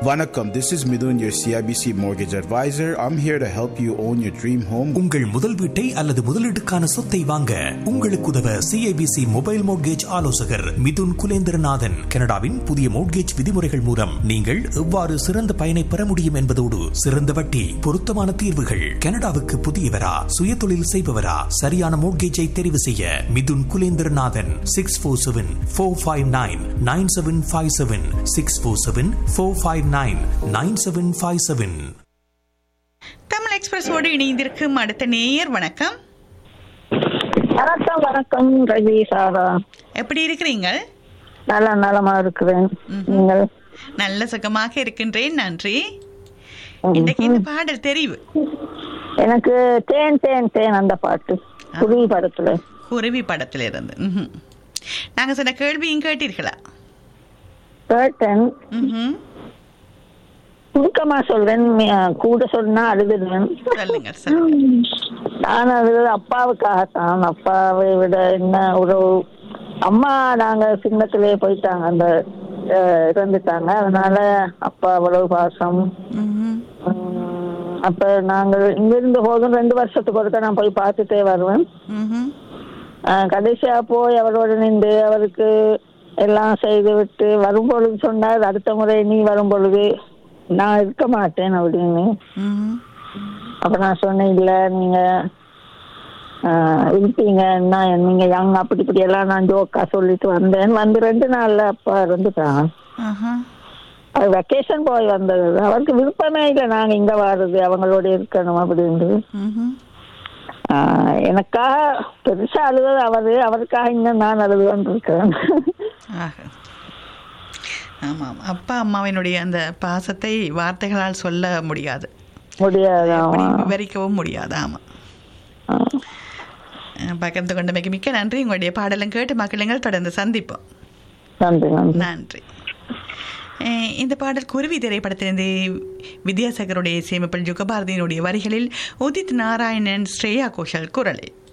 Vanakkam, this is Midun, your CIBC mortgage advisor. I'm here to help you own your dream home. உங்கள் முதல் வீட்டை அல்லது முதலீட்டுக்கான சொத்தை வாங்க உங்களுக்கு உதவ சிஐபிசி மொபைல் மோட்கேஜ் ஆலோசகர் மிதுன் குலேந்திரநாதன் கனடாவின் புதிய மோட்கேஜ் விதிமுறைகள் மூலம் நீங்கள் எவ்வாறு சிறந்த பயனை பெற முடியும் என்பதோடு சிறந்த வட்டி பொருத்தமான தீர்வுகள் கனடாவுக்கு புதியவரா சுயதொழில் செய்பவரா சரியான மோட்கேஜை தெரிவு செய்ய Mithun Kulendranathan six four seven four five nine nine seven five seven six four seven four five nine nine seven five seven Tamil எக்ஸ்பிரஸோடு இணைந்திருக்கும் அடுத்த நேயர் வணக்கம் வணக்கம் வணக்கம் ரவி சாரா எப்படி இருக்கிறீங்க நல்ல நலமா இருக்கிறேன் நீங்கள் நல்ல சுகமாக இருக்கின்றேன் நன்றி இன்றைக்கு இந்த பாடல் தெரிவு எனக்கு தேன் தேன் தேன் அந்த பாட்டு குருவி படத்துல குருவி படத்துல இருந்து ம்ஹும். நாங்க சொன்ன கேள்வியும் கேட்டீர்களா கேட்டேன் ம்ஹும். சுருக்கமா சொல்றேன் மி- கூட சொன்னா அழுதுடுவேன் சொல்லுங்க சொல்லுங்க நான் அழுது அப்பாவுக்காகத்தான் அப்பாவை விட என்ன உறவு அம்மா நாங்க சின்னத்திலே போயிட்டாங்க அந்த அஹ், இறந்துட்டாங்க அதனால அப்பா அவ்வளவு பாசம் ம்ஹும். உம், அப்ப நாங்கள் இங்கிருந்த போதும் ரெண்டு வருஷத்துக்கு ஒருக்க நான் போய் பார்த்துட்டே வருவேன் ம்ஹும். ஆஹ் கடைசியா போய் அவரோட நின்று அவருக்கு எல்லாம் செய்து விட்டு வரும் பொழுது சொன்னார் அடுத்த முறை நீ வரும் பொழுது நான் இருக்க மாட்டேன் அப்படின்னு ம்ஹும். அப்ப நான் சொன்னேன் இல்ல நீங்க ஆஹ் இருப்பீங்க என்ன நீங்க யங் அப்படி இப்படி எல்லாம் நான் ஜோக்கா சொல்லிட்டு வந்தேன் வந்து ரெண்டு நாள்ல அப்பா இருந்துட்டாங்க ஆஹா. அது வெக்கேஷன் போய் வந்தது அவருக்கு விருப்பமே இல்லை நாங்க இங்க வர்றது அவங்களோட இருக்கணும் அப்படின்னு ம்ஹும். ஆஹ் எனக்காக பெருசா அழுவது அவரு அவருக்காக இன்னும் நான் அழுதுன்னு இருக்கேன் ஆக. ஆமாம் அப்பா அம்மாவினுடைய அந்த பாசத்தை வார்த்தைகளால் சொல்ல முடியாது முடியாது அப்படி ஆமா. விவரிக்கவும் முடியாது ஆமா ஆஹ் அஹ் பகிர்ந்து கொண்டமைக்கு மிக்க நன்றி உங்களுடைய பாடலும் கேட்டு மக்களுங்கள் தொடர்ந்து சந்திப்போம் நன்றி நன்றி நன்றி அஹ் இந்த பாடல் குருவி திரைப்படத்திலிருந்து வித்யாசாகருடைய இசையமைப்பில் ஜுகபாரதியினுடைய வரிகளில் உதித் நாராயணன் ஸ்ரேயா கோஷல் குரலில்